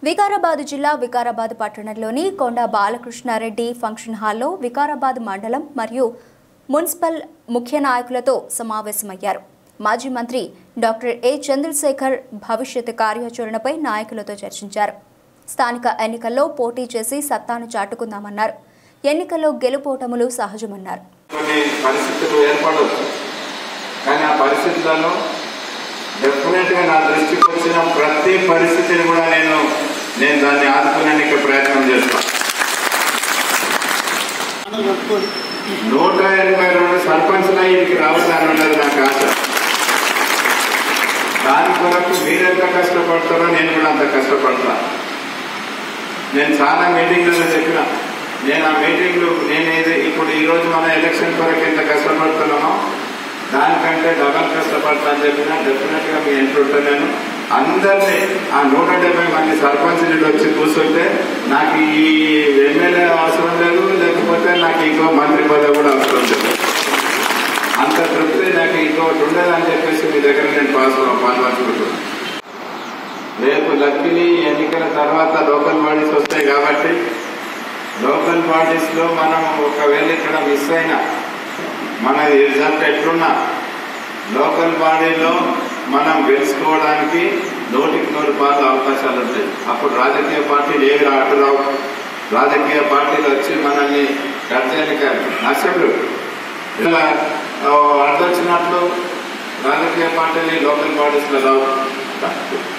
వికారాబాద్ జిల్లా వికారాబాద్ పట్టణంలోని కొండ బాలకృష్ణారెడ్డి ఫంక్షన్ హాల్లో వికారాబాద్ మండలం మరియు మున్సిపల్ ముఖ్య నాయకులతో సమావేశమయ్యారు మాజీ మంత్రి డాక్టర్ ఏ చంద్రశేఖర్ భవిష్యత్ కార్యాచరణపై నాయకులతో చర్చించారు స్థానిక ఎన్నికల్లో పోటీ చేసి సత్తాను చాటుకుందామన్నారు ఎన్నికల్లో గెలుపోటములు సహజమన్నారు కొన్ని పరిస్థితులు ఏర్పడవచ్చు కానీ ఆ పరిస్థితులలో డెఫినెట్గా నా దృష్టికి వచ్చిన ప్రతి పరిస్థితిని కూడా నేను నేను దాన్ని ఆదుకునేందుకు ప్రయత్నం చేస్తాను నూట ఎనభై రెండు సర్పంచ్ల ఇంటికి రావాలని ఉన్నది నాకు ఆశ దాని కొరకు మీరెంత కష్టపడతారో నేను కూడా అంత కష్టపడతా నేను చాలా మీటింగ్లలో చెప్పిన నేను ఆ మీటింగ్లు నేను ఏది ఇప్పుడు ఈ రోజు మన ఎలక్షన్ కొరకు ఎంత కష్టపడుతున్నామో దానికంటే డబల్ కష్టపడతా అని చెప్పిన డెఫినెట్ గా మీ ఎంటుంటా నేను అందరినీ ఆ నూట డెబ్బై మంది సర్పంచ్లు వచ్చి కూర్చుంటే నాకు ఈ ఎమ్మెల్యే అవసరం లేదు లేకపోతే నాకు ఇంకో మంత్రి పదవి కూడా అవసరం లేదు అంత తృప్తి నాకు ఇంకోటి ఉండదని చెప్పేసి మీ దగ్గర నేను పాస్ పాల్పంచుకుంటున్నాను రేపు లక్కిని ఎన్నికల తర్వాత లోకల్ బాడీస్ వస్తాయి కాబట్టి లోకల్ బాడీస్ లో మనం ఒకవేళ ఇక్కడ మిస్ అయినా మన రిజల్ట్ ఎట్లున్నా లోకల్ బాడీలో మనం గెలుచుకోవడానికి నూటికి నూరు పార్లు అవకాశాలు ఉంటాయి అప్పుడు రాజకీయ పార్టీలు ఏవి రాటు రావు రాజకీయ పార్టీలు వచ్చి మనల్ని గర్జానికి నష్టలు ఇలా ఆ, అడ్డొచ్చినట్లు రాజకీయ పార్టీలు లోకల్ బాడీస్లో రావు